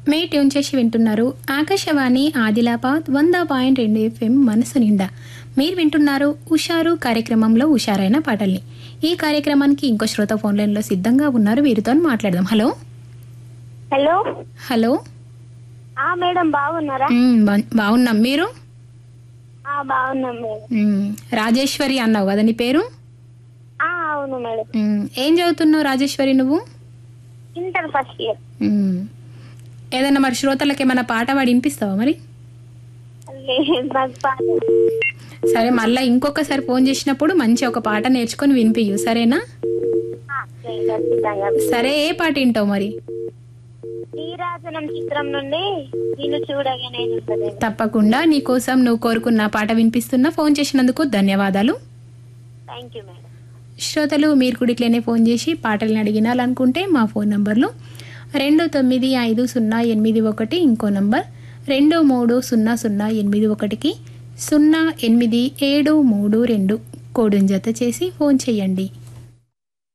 మే tune చేసి వింటున్నారు ఆకాశవాణి ఆదిలాబాద్ వంద పాయింట్ రెండు ఎఫ్ఎం మనసు నిండా మీరు వింటున్నారు ఉషారు కార్యక్రమంలో ఉషారైన పాటల్ని ఈ కార్యక్రమానికి ఇంకో శ్రోత ఫోన్ లైన్లో సిద్ధంగా ఉన్నారు వీరితో మాట్లాడదాం హలో హలో హలో ఆ మేడం బాగున్నారా మ్, బా- బాగున్నాం మీరు ఆ బాగున్నాం మేడం మ్, రాజేశ్వరి అన్నావు కదా నీ పేరు ఆ అవును మేడం మ్, ఏం చదువుతున్నావు రాజేశ్వరి నువ్వు ఇంటర్ ఫస్ట్ ఇయర్ మ్, ఏదైనా మరి శ్రోతలకు ఏమైనా పాట పాడి వినిపిస్తావా మరి లేదు నాకు పాట సరే మళ్ళీ ఇంకొకసారి ఫోన్ చేసినప్పుడు మంచి ఒక పాట నేర్చుకొని వినిపియు సరేనా ఆ, లేదు, ఖచ్చితంగా సరే ఏ పాట వింటావు మరి నీరాజనం చిత్రం నుండి నేను చూడగా నేను ఉంటది తప్పకుండా నీ కోసం నువ్వు కోరుకున్న పాట వినిపిస్తున్నా ఫోన్ చేసినందుకు ధన్యవాదాలు థ్యాంక్ యూ మేడం శ్రోతలు మీరు కూడా ఇట్లనే ఫోన్ చేసి పాటలను అడిగినాలనుకుంటే మా ఫోన్ నంబర్లు రెండు తొమ్మిది ఐదు సున్నా ఎనిమిది ఒకటి ఇంకో నంబర్ రెండు మూడు సున్నా సున్నా ఎనిమిది ఒకటికి సున్నా ఎనిమిది ఏడు మూడు రెండు కోడుని జత చేసి ఫోన్ చేయండి